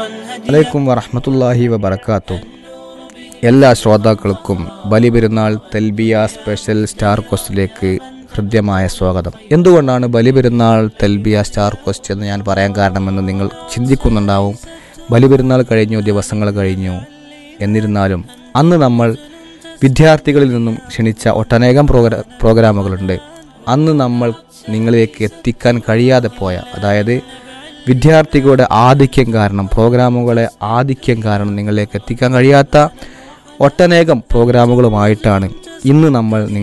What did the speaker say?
അലൈക്കും വറഹമത്തല്ലാഹി വബർക്കാത്തു എല്ലാ ശ്രോതാക്കൾക്കും ബലിപെരുന്നാൾ തെൽബിയ സ്പെഷ്യൽ സ്റ്റാർ ക്വസ്റ്റിലേക്ക് ഹൃദ്യമായ സ്വാഗതം എന്തുകൊണ്ടാണ് ബലിപെരുന്നാൾ തെൽബിയ സ്റ്റാർ ക്വസ്റ്റ് എന്ന് ഞാൻ പറയാൻ കാരണമെന്ന് നിങ്ങൾ ചിന്തിക്കുന്നുണ്ടാവും ബലിപെരുന്നാൾ കഴിഞ്ഞു ദിവസങ്ങൾ കഴിഞ്ഞു എന്നിരുന്നാലും അന്ന് നമ്മൾ വിദ്യാർത്ഥികളിൽ നിന്നും ക്ഷണിച്ച ഒട്ടനേകം പ്രോഗ്രാ പ്രോഗ്രാമുകളുണ്ട് അന്ന് നമ്മൾ നിങ്ങളിലേക്ക് എത്തിക്കാൻ കഴിയാതെ പോയ അതായത് വിദ്യാർത്ഥികളുടെ ആധിക്യം കാരണം പ്രോഗ്രാമുകളെ ആധിക്യം കാരണം നിങ്ങളിലേക്ക് എത്തിക്കാൻ കഴിയാത്ത ഒട്ടനേകം പ്രോഗ്രാമുകളുമായിട്ടാണ് ഇന്ന് നമ്മൾ